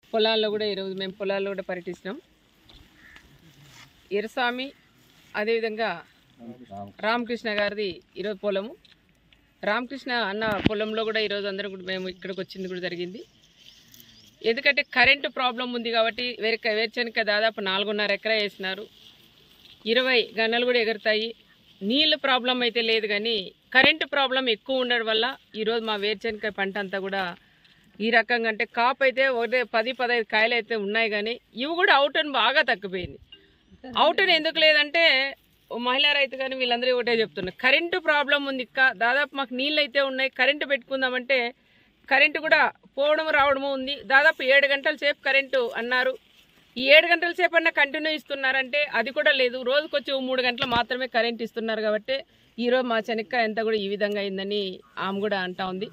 పొలాల్లో కూడా ఈరోజు మేము పొలాల్లో కూడా పర్యటిస్తున్నాం ఇరస్వామి అదేవిధంగా రామకృష్ణ గారిది ఈరోజు పొలము రామకృష్ణ అన్న పొలంలో కూడా ఈరోజు అందరం కూడా మేము ఇక్కడికి వచ్చింది కూడా జరిగింది ఎందుకంటే కరెంటు ప్రాబ్లం ఉంది కాబట్టి వేరే వేరుశనగ దాదాపు నాలుగున్నర ఎకరా వేసినారు ఇరవై గన్నలు కూడా ఎగురుతాయి నీళ్ళ ప్రాబ్లం అయితే లేదు కానీ కరెంటు ప్రాబ్లం ఎక్కువ ఉండడం వల్ల ఈరోజు మా వేరుశనగ పంట అంతా కూడా ఈ రకంగా అంటే కాపు అయితే ఒకటే పది పదహైదు కాయలు అయితే ఉన్నాయి కానీ ఇవి కూడా అవుట్ అని బాగా తగ్గిపోయింది అవుట్ అని ఎందుకు లేదంటే ఓ మహిళా రైతు కానీ వీళ్ళందరూ ఒకటే చెప్తున్నారు కరెంటు ప్రాబ్లం ఉంది ఇక్క దాదాపు మాకు నీళ్ళు అయితే ఉన్నాయి కరెంటు పెట్టుకుందామంటే కరెంటు కూడా పోవడం రావడము ఉంది దాదాపు ఏడు గంటల సేపు కరెంటు అన్నారు ఈ ఏడు గంటల సేపు అన్న కంటిన్యూ ఇస్తున్నారంటే అది కూడా లేదు రోజుకొచ్చి ఓ మూడు గంటలు మాత్రమే కరెంట్ ఇస్తున్నారు కాబట్టి ఈరోజు మా చెనక్కాయ అంతా కూడా ఈ విధంగా అయిందని ఆమె కూడా అంటా ఉంది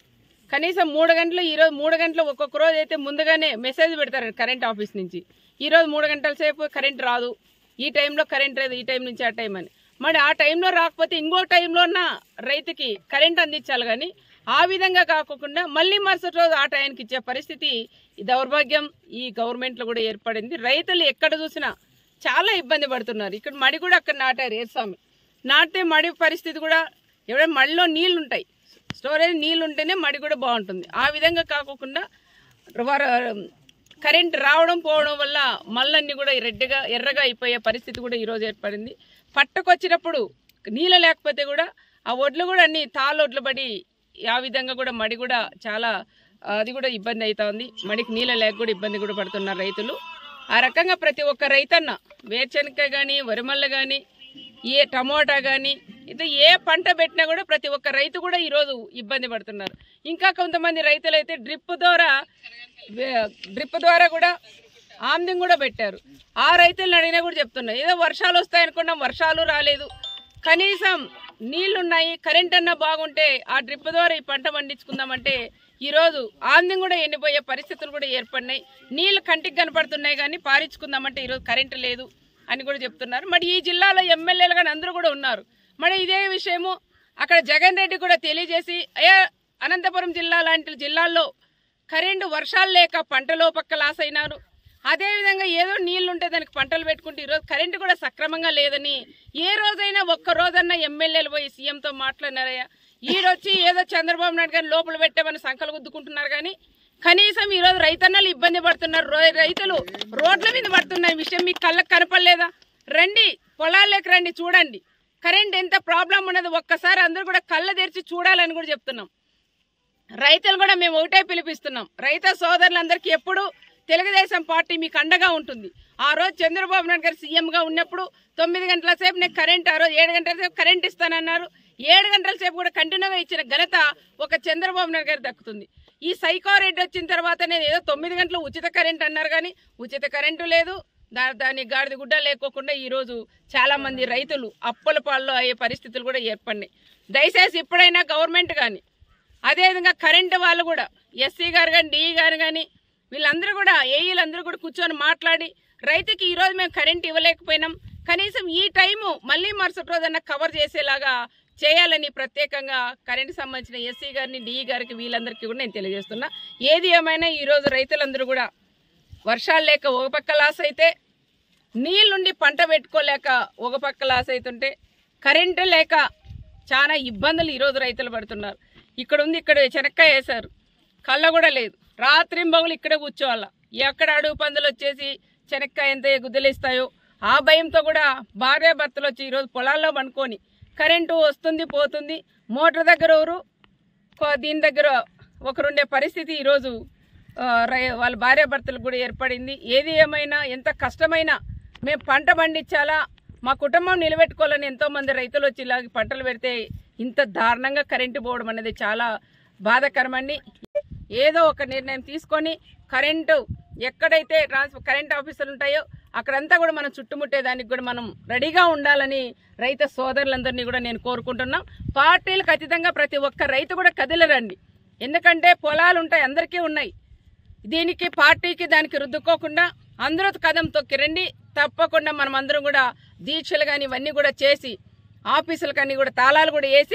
కనీసం మూడు గంటలు ఈరోజు మూడు గంటలు ఒక్కొక్క రోజు అయితే ముందుగానే మెసేజ్ పెడతారు కరెంట్ ఆఫీస్ నుంచి ఈరోజు మూడు గంటల సేపు కరెంట్ రాదు ఈ టైంలో కరెంట్ లేదు ఈ టైం నుంచి ఆ టైం అని మరి ఆ టైంలో రాకపోతే ఇంకో టైంలో ఉన్న రైతుకి కరెంట్ అందించాలి కానీ ఆ విధంగా కాకుండా మళ్ళీ మరుసటి రోజు ఆ టైంకి ఇచ్చే పరిస్థితి ఈ దౌర్భాగ్యం ఈ గవర్నమెంట్లో కూడా ఏర్పడింది రైతులు ఎక్కడ చూసినా చాలా ఇబ్బంది పడుతున్నారు ఇక్కడ మడి కూడా అక్కడ నాటారు ఏర్స్వామి నాటితే మడి పరిస్థితి కూడా ఎవరైనా మడిలో నీళ్లు ఉంటాయి స్టోరేజ్ నీళ్ళు ఉంటేనే మడి కూడా బాగుంటుంది ఆ విధంగా కాకుండా వారు కరెంట్ రావడం పోవడం వల్ల మళ్ళన్నీ కూడా రెడ్డిగా ఎర్రగా అయిపోయే పరిస్థితి కూడా ఈరోజు ఏర్పడింది పట్టుకొచ్చినప్పుడు నీళ్ళు లేకపోతే కూడా ఆ ఒడ్లు కూడా అన్ని తాళొడ్లు పడి ఆ విధంగా కూడా మడి కూడా చాలా అది కూడా ఇబ్బంది అవుతుంది మడికి నీళ్ళ లేక కూడా ఇబ్బంది కూడా పడుతున్నారు రైతులు ఆ రకంగా ప్రతి ఒక్క రైతన్న వేరుశనగ కానీ వరిమల్ల కానీ ఏ టమోటా కానీ ఇది ఏ పంట పెట్టినా కూడా ప్రతి ఒక్క రైతు కూడా ఈరోజు ఇబ్బంది పడుతున్నారు ఇంకా కొంతమంది రైతులు అయితే డ్రిప్ ద్వారా వే- డ్రిప్ ద్వారా కూడా ఆమ్దింగ్ కూడా పెట్టారు ఆ రైతులను అడిగినా కూడా చెప్తున్నారు ఏదో వర్షాలు వస్తాయనుకున్నాం వర్షాలు రాలేదు కనీసం నీళ్లున్నాయి కరెంట్ అన్నా బాగుంటే ఆ డ్రిప్ ద్వారా ఈ పంట పండించుకుందామంటే ఈరోజు ఆంధ్యం కూడా ఎండిపోయే పరిస్థితులు కూడా ఏర్పడినాయి నీళ్లు కంటికి కనపడుతున్నాయి కానీ పారించుకుందామంటే ఈరోజు కరెంటు లేదు అని కూడా చెప్తున్నారు మరి ఈ జిల్లాలో ఎమ్మెల్యేలు కానీ అందరూ కూడా ఉన్నారు మరి ఇదే విషయము అక్కడ జగన్ రెడ్డి కూడా తెలియజేసి అయ్యా అనంతపురం జిల్లా లాంటి జిల్లాల్లో కరెంటు వర్షాలు లేక పంటలో పక్క లాస్ అయినారు అదేవిధంగా ఏదో నీళ్లు ఉంటే దానికి పంటలు పెట్టుకుంటే ఈరోజు కరెంటు కూడా సక్రమంగా లేదని ఏ రోజైనా ఒక్క రోజన్నా ఎమ్మెల్యేలు పోయి సీఎంతో మాట్లాడినారయ్యా ఈడొచ్చి ఏదో చంద్రబాబు నాయుడు గారిని లోపల పెట్టామని సంకలు గుద్దుకుంటున్నారు కానీ కనీసం ఈరోజు రైతన్నలు ఇబ్బంది పడుతున్నారు రో- రైతులు రోడ్ల మీద పడుతున్న విషయం మీకు కళ్ళకు కనపడలేదా రండి పొలాల్లోకి రండి చూడండి కరెంట్ ఎంత ప్రాబ్లం ఉన్నది ఒక్కసారి అందరూ కూడా కళ్ళ తెరిచి చూడాలని కూడా చెప్తున్నాం రైతులు కూడా మేము ఒకటే పిలిపిస్తున్నాం రైత సోదరులందరికీ ఎప్పుడు తెలుగుదేశం పార్టీ మీకు అండగా ఉంటుంది ఆ రోజు చంద్రబాబు నాయుడు గారు సీఎంగా ఉన్నప్పుడు తొమ్మిది గంటల సేపు నేను కరెంట్ ఆ రోజు ఏడు గంటల సేపు కరెంట్ ఇస్తానన్నారు ఏడు గంటల సేపు కూడా కంటిన్యూగా ఇచ్చిన ఘనత ఒక చంద్రబాబు నాయుడు గారు దక్కుతుంది ఈ సైకో రెడ్డి వచ్చిన తర్వాత నేను ఏదో తొమ్మిది గంటలు ఉచిత కరెంట్ అన్నారు కానీ ఉచిత కరెంటు లేదు దా దాని గాడిద గుడ్డ లేకోకుండా ఈరోజు చాలా మంది రైతులు అప్పుల పాల్లో అయ్యే పరిస్థితులు కూడా ఏర్పడినాయి దయచేసి ఇప్పుడైనా గవర్నమెంట్ కానీ అదేవిధంగా కరెంటు వాళ్ళు కూడా ఎస్సీ గారు కానీ డిఈ గారు కానీ వీళ్ళందరూ కూడా ఏఈలందరూ కూడా కూర్చొని మాట్లాడి రైతుకి ఈరోజు మేము కరెంట్ ఇవ్వలేకపోయినాం కనీసం ఈ టైము మళ్ళీ మరుసటి రోజన్నా కవర్ చేసేలాగా చేయాలని ప్రత్యేకంగా కరెంట్ సంబంధించిన ఎస్సీ గారిని డిఈ గారికి వీళ్ళందరికీ కూడా నేను తెలియజేస్తున్నా ఏది ఏమైనా ఈరోజు రైతులందరూ కూడా వర్షాలు లేక ఒక పక్క లాస్ అయితే నీళ్ళుండి పంట పెట్టుకోలేక ఒక పక్క లాస్ అవుతుంటే కరెంటు లేక చాలా ఇబ్బందులు ఈరోజు రైతులు పడుతున్నారు ఇక్కడ ఉంది ఇక్కడ చెనక్కాయ వేశారు కళ్ళ కూడా లేదు రాత్రి బొగులు ఇక్కడే కూర్చోవాల ఎక్కడ అడుగు పందులు వచ్చేసి చెనక్కాయ ఎంత గుద్దలిస్తాయో ఆ భయంతో కూడా భార్య భర్తలు వచ్చి ఈరోజు పొలాల్లో పండుకొని కరెంటు వస్తుంది పోతుంది మోటార్ దగ్గర ఎవరు కొ- దీని దగ్గర ఒకరుండే పరిస్థితి ఈరోజు ఆ, రై- వాళ్ళ భార్య భర్తలకు కూడా ఏర్పడింది ఏది ఏమైనా ఎంత కష్టమైనా మేము పంట పండించాలా మా కుటుంబం నిలబెట్టుకోవాలని ఎంతోమంది రైతులు వచ్చి ఇలాగ పంటలు పెడితే ఇంత దారుణంగా కరెంటు పోవడం అనేది చాలా బాధాకరమండి ఏదో ఒక నిర్ణయం తీసుకొని కరెంటు ఎక్కడైతే ట్రాన్స్ఫర్ కరెంట్ ఆఫీసులు ఉంటాయో అక్కడంతా కూడా మనం చుట్టుముట్టేదానికి కూడా మనం రెడీగా ఉండాలని రైతు సోదరులందరినీ కూడా నేను కోరుకుంటున్నాం పార్టీలకు అతీతంగా ప్రతి ఒక్క రైతు కూడా కదిలరండి ఎందుకంటే పొలాలు ఉంటాయి అందరికీ ఉన్నాయి దీనికి పార్టీకి దానికి రుద్దుకోకుండా అందరూ కదం తొక్కి రండి తప్పకుండా మనం అందరం కూడా దీక్షలు కానీ ఇవన్నీ కూడా చేసి ఆఫీసులు కానీ కూడా తాళాలు కూడా వేసి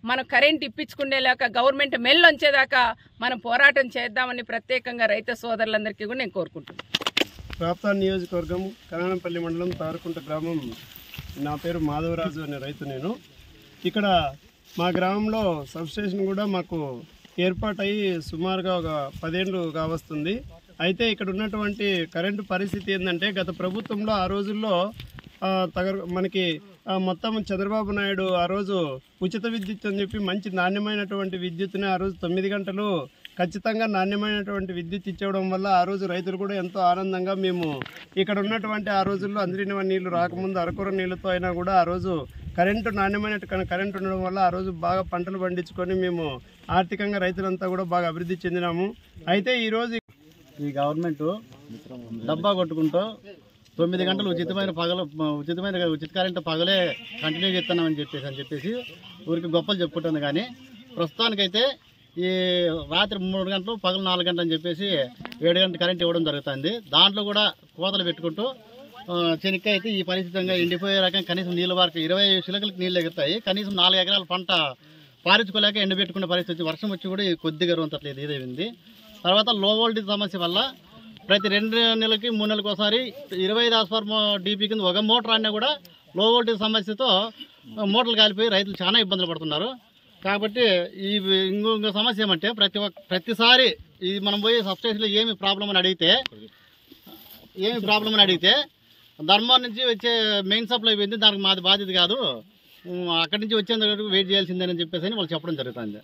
మనం కరెంట్ ఇప్పించుకునేలాక గవర్నమెంట్ మెల్లు వచ్చేదాకా మనం పోరాటం చేద్దామని ప్రత్యేకంగా రైతు సోదరులందరికీ కూడా నేను కోరుకుంటున్నాను ప్రాప్తా నియోజకవర్గం కనానంపల్లి మండలం తారకుంట గ్రామం నా పేరు మాధవరాజు అనే రైతు నేను ఇక్కడ మా గ్రామంలో సబ్స్టేషన్ కూడా మాకు ఏర్పాటయ్యి సుమారుగా ఒక పదేళ్ళు కావస్తుంది అయితే ఇక్కడ ఉన్నటువంటి కరెంటు పరిస్థితి ఏంటంటే గత ప్రభుత్వంలో ఆ రోజుల్లో ఆ, తగర మనకి ఆ, మొత్తం చంద్రబాబు నాయుడు ఆ రోజు ఉచిత విద్యుత్ అని చెప్పి మంచి నాణ్యమైనటువంటి విద్యుత్ని ఆ రోజు తొమ్మిది గంటలు ఖచ్చితంగా నాణ్యమైనటువంటి విద్యుత్ ఇచ్చడం వల్ల ఆ రోజు రైతులు కూడా ఎంతో ఆనందంగా మేము ఇక్కడ ఉన్నటువంటి ఆ రోజుల్లో అందిరిన నీళ్లు రాకముందు అరకొర నీళ్ళతో అయినా కూడా ఆ రోజు కరెంటు నాణ్యమైన కరెంటు ఉండడం వల్ల ఆ రోజు బాగా పంటలు పండించుకొని మేము ఆర్థికంగా రైతులంతా కూడా బాగా అభివృద్ధి చెందినాము అయితే ఈరోజు ఈ గవర్నమెంట్ డబ్బా కొట్టుకుంటూ తొమ్మిది గంటలు ఉచితమైన పగలు ఉచితమైన ఉచిత కరెంటు పగలే కంటిన్యూ చేస్తున్నామని చెప్పేసి అని చెప్పేసి ఊరికి గొప్పలు చెప్పుకుంటుంది కానీ ప్రస్తుతానికైతే ఈ రాత్రి మూడు గంటలు పగలు నాలుగు గంటలు అని చెప్పేసి ఏడు గంటల కరెంట్ ఇవ్వడం జరుగుతుంది దాంట్లో కూడా కోతలు పెట్టుకుంటూ ఆ, చెనిక్కాయ అయితే ఈ పరిస్థితంగా ఎండిపోయే రకం కనీసం నీళ్ళ వరకు ఇరవై చిలకలకు నీళ్ళు ఎగురుతాయి కనీసం నాలుగు ఎకరాల పంట పారించుకోలేక ఎండబెట్టుకునే పరిస్థితి వచ్చి వర్షం వచ్చి కూడా ఇది కొద్దిగా రొంతట్లేదు ఇదేవింది తర్వాత లో వోల్టేజ్ సమస్య వల్ల ప్రతి రెండు నెలలకి మూడు నెలలకు ఒకసారి ఇరవై ఐదు ఆస్ఫార్మ్ డీపీ కింద ఒక మోటార్ అన్నా కూడా లో వోల్టేజ్ సమస్యతో మోటార్లు కాలిపోయి రైతులు చాలా ఇబ్బందులు పడుతున్నారు కాబట్టి ఈ ఇంకొక సమస్య ఏమంటే ప్రతి ఒక్క ప్రతిసారి ఇది మనం పోయి సబ్స్టేషన్లో ఏమి ప్రాబ్లం అని అడిగితే ఏమి ప్రాబ్లం అని అడిగితే ధర్మం నుంచి వచ్చే మెయిన్ సప్లై పోయింది దానికి మాది బాధ్యత కాదు ఉమ్, అక్కడి నుంచి వచ్చేంత వరకు వెయిట్ చేయాల్సిందేనని చెప్పేసి అని వాళ్ళు చెప్పడం జరుగుతుంది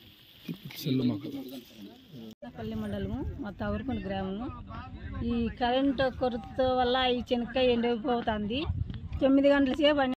పల్లి మండలము మా తవరుకుని గ్రామము ఈ కరెంటు కొరత వల్ల ఈ చెనక్కాయ ఎండిపోతుంది తొమ్మిది గంటల సేపు